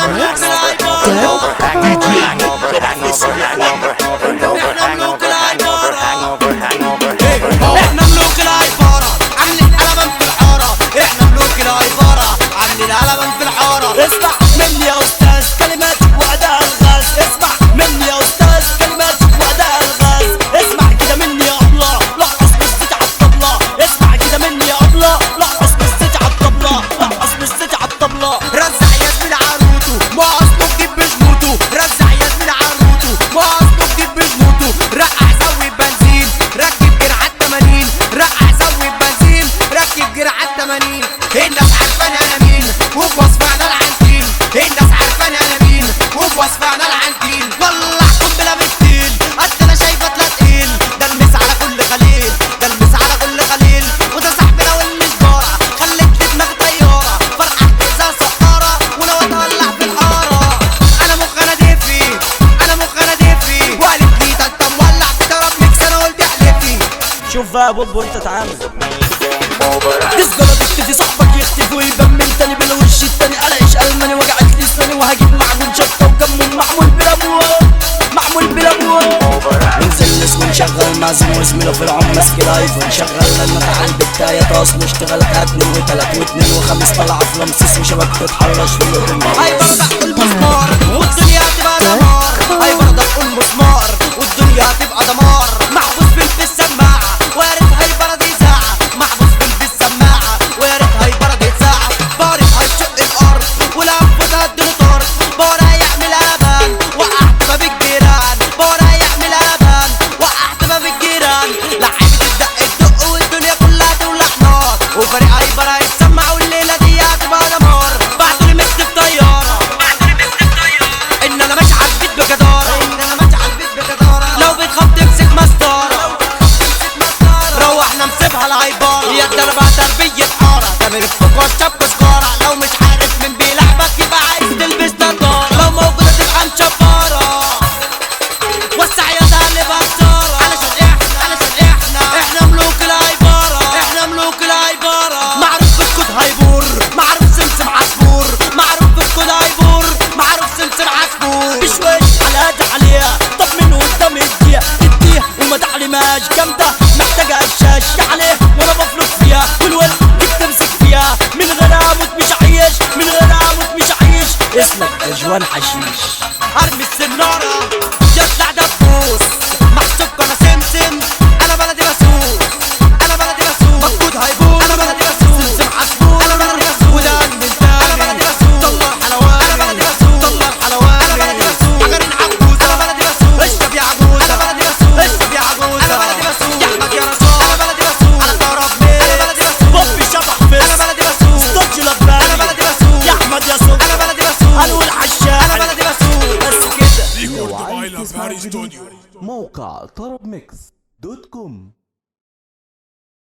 ملوك العبارة احنا ملوك العبارة عاملين قلبا في الحارة احنا ملوك العبارة عاملين قلبا في الحارة اسمع مني يا استاذ كلمات وأداء الغاز اسمع مني يا استاذ كلمات وأداء الغاز اسمع كده مني يا الله لقص بالزيت على الطبلة اسمع كده مني يا الله لقص بالزيت على الطبلة لقص بالزيت على الطبلة رزع ياسمين عروته ما اصله جيب بجموته رزع ياسمين عروته ما اصله جيب بجموته رقع زود بنزين ركب جرعات 80 رقع زود بنزين ركب جرعات 80 الناس عارفاني انا مين وبوصفنا العنتين الناس عارفاني انا مين وبوصفنا العنتين والله قنبله بالتيل قد انا شايفه طلع تقيل ده المس على كل خليل ده المس على كل خليل وده صاحبنا والمجبارة خليت في دماغ طيارة فرقعت زي سقارة ولو اتولع في الحارة انا مخ انا دافي انا مخ انا دافي وقالت لي ده انت مولع بتضرب ميكس انا قلت احلفي شوف بقى يا بوب وانت تعامل تسجل تختفي صاحبك يختفي ويبان من تاني بالوش التاني قلقش الماني وجعت لساني وهجيب معجون شطه وكمون معمول بلا بوه معمول بلا بوه ننزل نسمع نشغل مازن وزميله في العم ماسك الايفون شغل لنا تعال بالتاية تواصل اشتغل اتنين وتلات واتنين وخمس طلع في لمسيس وشبك تتحرش في اليوم هاي برضك المسمار والدنيا هتبقى دمار هاي برضك المسمار والدنيا هتبقى دمار محبوس في السماعة ويا ريت هاي برد يساعة محبوس في السماعة ويا ريت هاي برد يساعة بارد هيشق الأرض ولا أنفذ هديله طرد بارا يعمل أبان وقعت باب الجيران بارا يعمل أبان وقعت باب الجيران لعيبة الدق الدق والدنيا كلها تولع نار وفريق هايبر هيتسمع والليلة دي هتبقى دمار بعتولي مثل الطيارة ان انا ماشي على البيت بجدارة ان انا ماشي على البيت بجدارة لو بتخاف تمسك مسطرة روحنا نسيبها الهايبارة يا الدربة تربية حارة تامر الفقار شبك سكارة لو مش عارف مين بيلعبك يبقى عايز تلبس نضارة لو موجودة تبقى مشبارة وسع يا ده اللي بخسارة علشان احنا علشان احنا احنا ملوك الهايبارة احنا ملوك الهايبارة معروف بالكود هايبور معروف سمسم عصفور معروف بالكود هايبور معروف سمسم عصفور بشويش على قد عليها طب من قدام اديها اديها وما تعلمهاش جامدة محتاجة قشاش عليه وانا بفلك فيها والولد تمسك فيها من غير اموت مش عايش من غير اموت مش عايش اسمك اجوان حشيش ارمي السنارة يطلع دبوس محسوبك انا سمسم انا بلدي بسوس انا بلدي بسوس مفقود هيبوس انا بلدي بسوس سمسم عصفور انا بلدي بسوس وده من تاني انا بلدي بسوس طلع حلوان انا بلدي بسوس طلع حلوان انا بلدي بسوس عجرين عجوز انا بلدي بسوس اشرب يا عجوز انا بلدي بسوس اشرب يا عجوز انا بلدي بسوس يا احمد يا رشاد انا بلدي بسوس على طرف مين انا بلدي بسوس بوبي شبح فيس انا بلدي بسوس ستوج لباني انا بلدي بسوس يا احمد يا صبح انا بلدي بسوس هنقول حشاش انا بلدي بسوس بس كده ريكورد بايلا باري ستوديو موقع طرب ميكس دوت كوم